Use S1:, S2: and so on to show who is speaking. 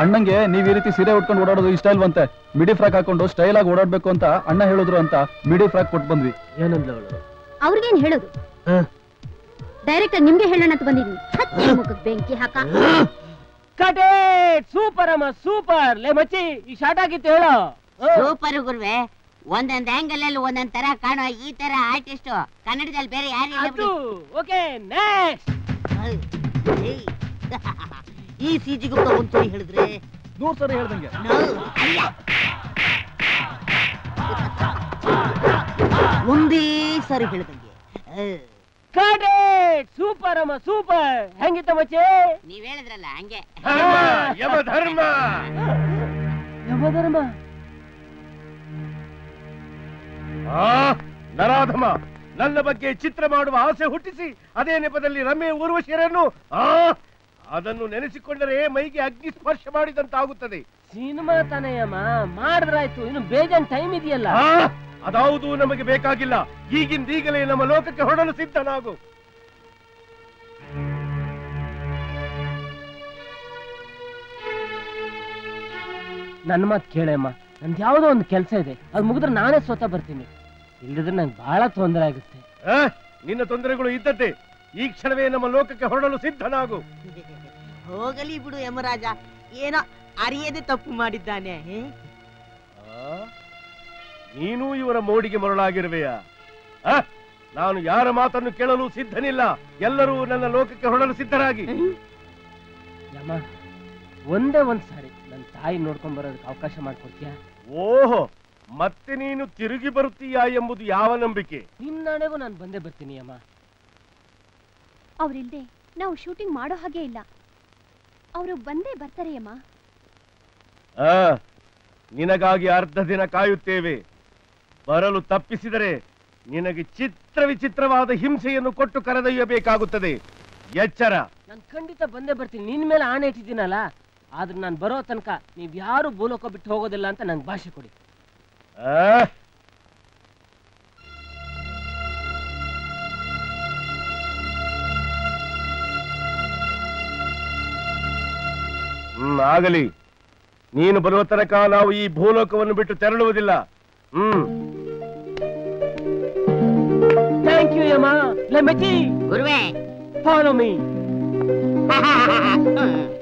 S1: ಅಣ್ಣಂಗೆ ನೀವ್ ಈ ರೀತಿ ಸೀರೆ ಉಟ್ಕೊಂಡು ಓಡಾಡೋದು ಇಷ್ಟ ಇಲ್ವಂತೆ ಮಿಡಿ ಫ್ರಾಕ್ ಹಾಕೊಂಡು ಸ್ಟೈಲ್ ಆಗಿ ಓಡಾಡ್ಬೇಕು ಅಂತ ಅಣ್ಣ ಹೇಳಿದ್ರು ಅಂತ ಮಿಡಿ ಫ್ರಾಕ್ ಕೊಟ್ಟು ಬಂದ್ವಿ
S2: ಏನಂದ್ಲ ಅವಳು
S3: ಅವ್ರಿಗೇನ್ ಹೇಳೋದು ಡೈರೆಕ್ಟ್ ಆಗಿ ನಿಮ್ಗೆ ಹೇಳೋಣ ಅಂತ ಬಂದಿದ್ದೀನಿ ಹತ್ತಿ ಮುಖಕ್ಕೆ ಬೆಂಕಿ ಹಾಕ
S2: ಕಟೇ ಸೂಪರ್ ಅಮ್ಮ ಸೂಪರ್ ಲೇ ಮಚ್ಚಿ ಈ ಶಾರ್ಟ್ ಆಗಿತ್ತು ಹೇಳು
S4: ಸೂಪರ್ ಗುರುವೆ ಒಂದೊಂದ್ ಆಂಗಲ್ ಅಲ್ಲಿ ಒಂದೊಂದ್ ತರ ಕಾಣೋ ಈ ತರ ಆರ್ಟಿಸ್ಟ್ ಕನ್ನಡದಲ್ಲಿ ಬೇರೆ ಯಾರು ಇಲ್ಲ
S2: ಅದು
S4: ಬಿಡಿ.
S2: ಓಕೆ ನೆಕ್ಸ್ಟ್
S4: ಏಯ್. ಈ ಸಿಜಿ ಗುಪ್ತ ಒಂದ್ ಸರಿ ಹೇಳಿದ್ರೆ
S1: ನೂರ್ ಸರಿ ಹೇಳ್ದಂಗೆ
S4: ನೋ, ಅಯ್ಯ. ಒಂದೇ ಸಾರಿ ಹೇಳ್ದಂಗೆ ಅಹ್.
S2: ಕಟೇ ಸೂಪರ್ ಅಮ್ಮ ಸೂಪರ್ ಹೆಂಗಿತ್ತ ಮಚ್ಚಿ
S4: ನೀವ್ ಹೇಳಿದ್ರಲ್ಲ ಹಂಗೆ
S5: ಯಮಧರ್ಮ
S2: ಯಮಧರ್ಮ
S5: ಆ ನರಾಧಮ ನನ್ನ ಬಗ್ಗೆ ಚಿತ್ರ ಮಾಡುವ ಆಸೆ ಹುಟ್ಟಿಸಿ ಅದೇ ನೆಪದಲ್ಲಿ ರಮ್ಯ ಊರ್ವಶಿಯರನ್ನು ಆ ಅದನ್ನು ನೆನೆಸಿಕೊಂಡರೆ ಮೈಗೆ ಅಗ್ನಿ ಸ್ಪರ್ಶ ಮಾಡಿದಂತಾಗುತ್ತದೆ
S2: ಸಿನಿಮಾ ತಾನೆಯಮ್ಮ ಮಾಡಿದ್ರಾಯ್ತು ಇನ್ನು ಬೇಜಾನ್ ಟೈಮ್ ಇದೆಯಲ್ಲ
S5: ಆ ಅದಾವುದೂ ನಮಗೆ ಬೇಕಾಗಿಲ್ಲ ಈಗಿಂದೀಗಲೇ ನಮ್ಮ ಲೋಕಕ್ಕೆ ಹೊರಡಲು ಸಿದ್ಧನಾಗು
S2: ನನ್ನ ಮಾತು ಕೇಳಮ್ಮ ನಂದು ಯಾವುದೋ ಒಂದು ಕೆಲಸ ಇದೆ ಅದು ಮುಗಿದ್ರೆ ನಾನೇ ಸ್ವತಃ ಬರ್ತೀನಿ ಇಲ್ಲದಿದ್ರೆ ನಂಗೆ ಬಹಳ ತೊಂದರೆ ಆಗುತ್ತೆ
S5: ಆ, ನಿನ್ನ ತೊಂದರೆಗಳು ಇದ್ದದ್ದೇ ಈ ಕ್ಷಣವೇ ನಮ್ಮ ಲೋಕಕ್ಕೆ ಹೊರಡಲು ಸಿದ್ಧನಾಗು
S4: ಹೋಗಲಿ ಬಿಡು ಯಮರಾಜ ಏನೋ ಅರಿಯದೆ ತಪ್ಪು ಮಾಡಿದ್ದಾನೆ ಹೇ?
S5: ಆ? ನೀನೂ ಇವರ ಮೋಡಿಗೆ ಮರಳಾಗಿರುವೆಯಾ ಆ? ನಾನು ಯಾರ ಮಾತನ್ನು ಕೇಳಲು ಸಿದ್ಧನಿಲ್ಲ ಎಲ್ಲರೂ ನನ್ನ ಲೋಕಕ್ಕೆ ಹೊರಡಲು ಸಿದ್ಧರಾಗಿ
S2: ಯಮ್ಮ ಒಂದೇ ಒಂದ್ ಸಾರಿ ನನ್ನ ತಾಯಿ ನೋಡ್ಕೊಂಡ್ ಬರೋದಕ್ಕೆ ಅವಕಾಶ ಮಾಡ್ಕೊಡ್ತೀಯಾ
S5: ಓಹೋ ಮತ್ತೆ ನೀನು ತಿರುಗಿ ಬರುತ್ತೀಯಾ ಎಂಬುದು ಯಾವ ನಂಬಿಕೆ
S2: ನಿನ್ನಣೆಗೂ ನಾನು ಬಂದೇ ಬರ್ತೀನಿ ಅಮ್ಮ
S3: ಅವ್ರಿಲ್ದೆ ನಾವು ಶೂಟಿಂಗ್ ಮಾಡೋ ಹಾಗೆ ಇಲ್ಲ ಅವರು ಬಂದೇ ಬರ್ತಾರೆ ಅಮ್ಮ
S5: ಆ ನಿನಗಾಗಿ ಅರ್ಧ ದಿನ ಕಾಯುತ್ತೇವೆ ಬರಲು ತಪ್ಪಿಸಿದರೆ ನಿನಗೆ ಚಿತ್ರ ವಿಚಿತ್ರವಾದ ಹಿಂಸೆಯನ್ನು ಕೊಟ್ಟು ಕರೆದೊಯ್ಯಬೇಕಾಗುತ್ತದೆ ಎಚ್ಚರ
S2: ನಾನು ಖಂಡಿತ ಬಂದೇ ಬರ್ತೀನಿ ನಿನ್ ಮೇಲೆ ಆಣೆ ಇಟ್ಟಿದ್ದೀನಲ್ಲ ಆದ್ರೆ ನಾನು ಬರೋ ತನಕ ನೀವ್ ಯಾರು ಭೂಲೋಕ ಬಿಟ್ಟು ಹೋಗೋದಿಲ್ಲ ಅಂತ ನಂಗೆ ಭಾಷೆ ಕೊಡಿ
S5: ಆ? ಹ್ಮ್ ಆಗಲಿ ನೀನು ಬರುವ ತನಕ ನಾವು ಈ ಭೂಲೋಕವನ್ನು ಬಿಟ್ಟು ತೆರಳುವುದಿಲ್ಲ ಹ್ಮ್
S2: ಥ್ಯಾಂಕ್ ಯು ಯಮ್ಮ ಲೆ ಮಚ್ಚಿ
S4: ಗುರುವೆ
S2: ಫಾಲೋ ಮೀ
S4: ಹ್ಮ್.